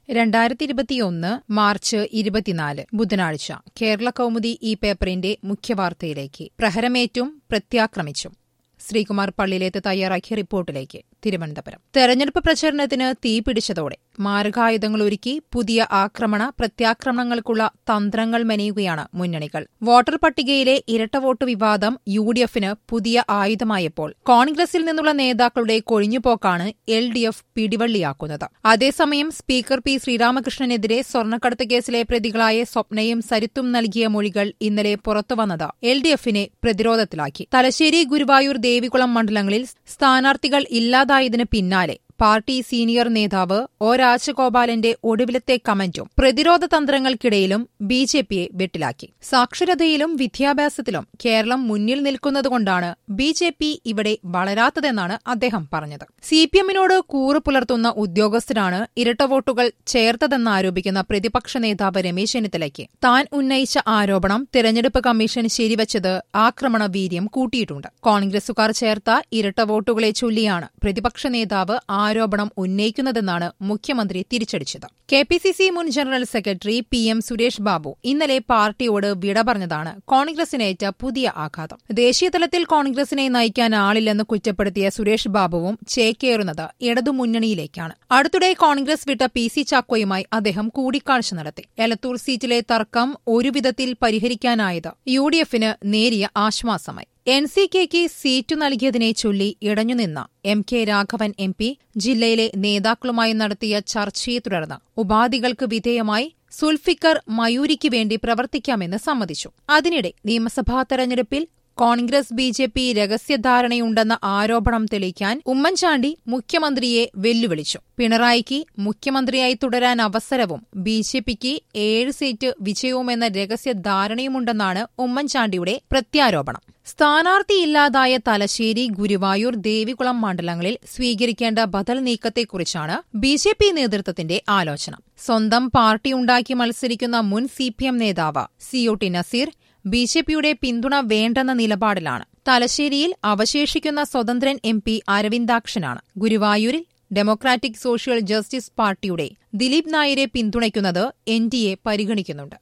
രണ്ടായിരത്തി ഇരുപത്തിയൊന്ന് മാർച്ച് ഇരുപത്തിനാല് ബുധനാഴ്ച കേരള കൗമുദി ഈ പേപ്പറിന്റെ മുഖ്യവാർത്തയിലേക്ക് പ്രഹരമേറ്റും പ്രത്യാക്രമിച്ചും ശ്രീകുമാർ പള്ളിയിലേത്ത് തയ്യാറാക്കിയ റിപ്പോർട്ടിലേക്ക് തിരുവനന്തപുരം തെരഞ്ഞെടുപ്പ് പ്രചരണത്തിന് തീപിടിച്ചതോടെ മാരകായുധങ്ങൾ ഒരുക്കി പുതിയ ആക്രമണ പ്രത്യാക്രമണങ്ങൾക്കുള്ള തന്ത്രങ്ങൾ മെനയുകയാണ് മുന്നണികൾ വോട്ടർ പട്ടികയിലെ ഇരട്ട വോട്ട് വിവാദം യു ഡി എഫിന് പുതിയ ആയുധമായപ്പോൾ കോൺഗ്രസിൽ നിന്നുള്ള നേതാക്കളുടെ കൊഴിഞ്ഞുപോക്കാണ് എൽ ഡി എഫ് പിടിവള്ളിയാക്കുന്നത് അതേസമയം സ്പീക്കർ പി ശ്രീരാമകൃഷ്ണനെതിരെ സ്വർണ്ണക്കടത്ത് കേസിലെ പ്രതികളായ സ്വപ്നയും സരിത്തും നൽകിയ മൊഴികൾ ഇന്നലെ പുറത്തുവന്നത് എൽ ഡി എഫിനെ പ്രതിരോധത്തിലാക്കി തലശ്ശേരി ഗുരുവായൂർ ദേവികുളം മണ്ഡലങ്ങളിൽ സ്ഥാനാർത്ഥികൾ ഇല്ലാതായതിന് പിന്നാലെ പാർട്ടി സീനിയർ നേതാവ് ഒ രാജഗോപാലന്റെ ഒടുവിലത്തെ കമന്റും പ്രതിരോധ തന്ത്രങ്ങൾക്കിടയിലും ബി ജെ പിയെ വെട്ടിലാക്കി സാക്ഷരതയിലും വിദ്യാഭ്യാസത്തിലും കേരളം മുന്നിൽ നിൽക്കുന്നതുകൊണ്ടാണ് ബി ജെ പി ഇവിടെ വളരാത്തതെന്നാണ് അദ്ദേഹം പറഞ്ഞത് സി പി എമ്മിനോട് കൂറ് പുലർത്തുന്ന ഉദ്യോഗസ്ഥരാണ് ഇരട്ട വോട്ടുകൾ ചേർത്തതെന്നാരോപിക്കുന്ന പ്രതിപക്ഷ നേതാവ് രമേശ് ചെന്നിത്തലയ്ക്ക് താൻ ഉന്നയിച്ച ആരോപണം തെരഞ്ഞെടുപ്പ് കമ്മീഷൻ ശരിവച്ചത് ആക്രമണ വീര്യം കൂട്ടിയിട്ടുണ്ട് കോൺഗ്രസുകാർ ചേർത്ത ഇരട്ട വോട്ടുകളെ ചൊല്ലിയാണ് പ്രതിപക്ഷ നേതാവ് ആരോപണം ഉന്നയിക്കുന്നതെന്നാണ് മുഖ്യമന്ത്രി തിരിച്ചടിച്ചത് കെ പി സി സി മുൻ ജനറൽ സെക്രട്ടറി പി എം സുരേഷ് ബാബു ഇന്നലെ പാർട്ടിയോട് വിട പറഞ്ഞതാണ് കോൺഗ്രസിനേറ്റ പുതിയ ആഘാതം ദേശീയതലത്തിൽ കോൺഗ്രസിനെ നയിക്കാൻ ആളില്ലെന്ന് കുറ്റപ്പെടുത്തിയ സുരേഷ് ബാബുവും ചേക്കേറുന്നത് ഇടതുമുന്നണിയിലേക്കാണ് അടുത്തിടെ കോൺഗ്രസ് വിട്ട പി സി ചാക്കോയുമായി അദ്ദേഹം കൂടിക്കാഴ്ച നടത്തി എലത്തൂർ സീറ്റിലെ തർക്കം ഒരുവിധത്തിൽ പരിഹരിക്കാനായത് യു ഡി എഫിന് നേരിയ ആശ്വാസമായി എൻ സി കെക്ക് സീറ്റു നൽകിയതിനെ ചൊല്ലി ഇടഞ്ഞുനിന്ന എം കെ രാഘവൻ എം പി ജില്ലയിലെ നേതാക്കളുമായി നടത്തിയ ചർച്ചയെ തുടർന്ന് ഉപാധികൾക്ക് വിധേയമായി സുൽഫിക്കർ മയൂരിക്ക് വേണ്ടി പ്രവർത്തിക്കാമെന്ന് സമ്മതിച്ചു അതിനിടെ നിയമസഭാ തെരഞ്ഞെടുപ്പിൽ കോൺഗ്രസ് ബി ജെ പി രഹസ്യധാരണയുണ്ടെന്ന ആരോപണം തെളിയിക്കാൻ ഉമ്മൻചാണ്ടി മുഖ്യമന്ത്രിയെ വെല്ലുവിളിച്ചു പിണറായിക്ക് മുഖ്യമന്ത്രിയായി തുടരാൻ അവസരവും ബി ജെ പിക്ക് ഏഴ് സീറ്റ് വിജയവുമെന്ന രഹസ്യധാരണയുമുണ്ടെന്നാണ് ഉമ്മൻചാണ്ടിയുടെ പ്രത്യാരോപണം സ്ഥാനാർത്ഥിയില്ലാതായ തലശ്ശേരി ഗുരുവായൂർ ദേവികുളം മണ്ഡലങ്ങളിൽ സ്വീകരിക്കേണ്ട ബദൽ നീക്കത്തെക്കുറിച്ചാണ് ബി ജെ പി നേതൃത്വത്തിന്റെ ആലോചന സ്വന്തം പാർട്ടിയുണ്ടാക്കി മത്സരിക്കുന്ന മുൻ സി പി എം നേതാവ് സിഒ നസീർ ബി ജെ പിയുടെ പിന്തുണ വേണ്ടെന്ന നിലപാടിലാണ് തലശ്ശേരിയിൽ അവശേഷിക്കുന്ന സ്വതന്ത്രൻ എം പി അരവിന്ദാക്ഷനാണ് ഗുരുവായൂരിൽ ഡെമോക്രാറ്റിക് സോഷ്യൽ ജസ്റ്റിസ് പാർട്ടിയുടെ ദിലീപ് നായരെ പിന്തുണയ്ക്കുന്നത് എൻ ഡി എ പരിഗണിക്കുന്നുണ്ട്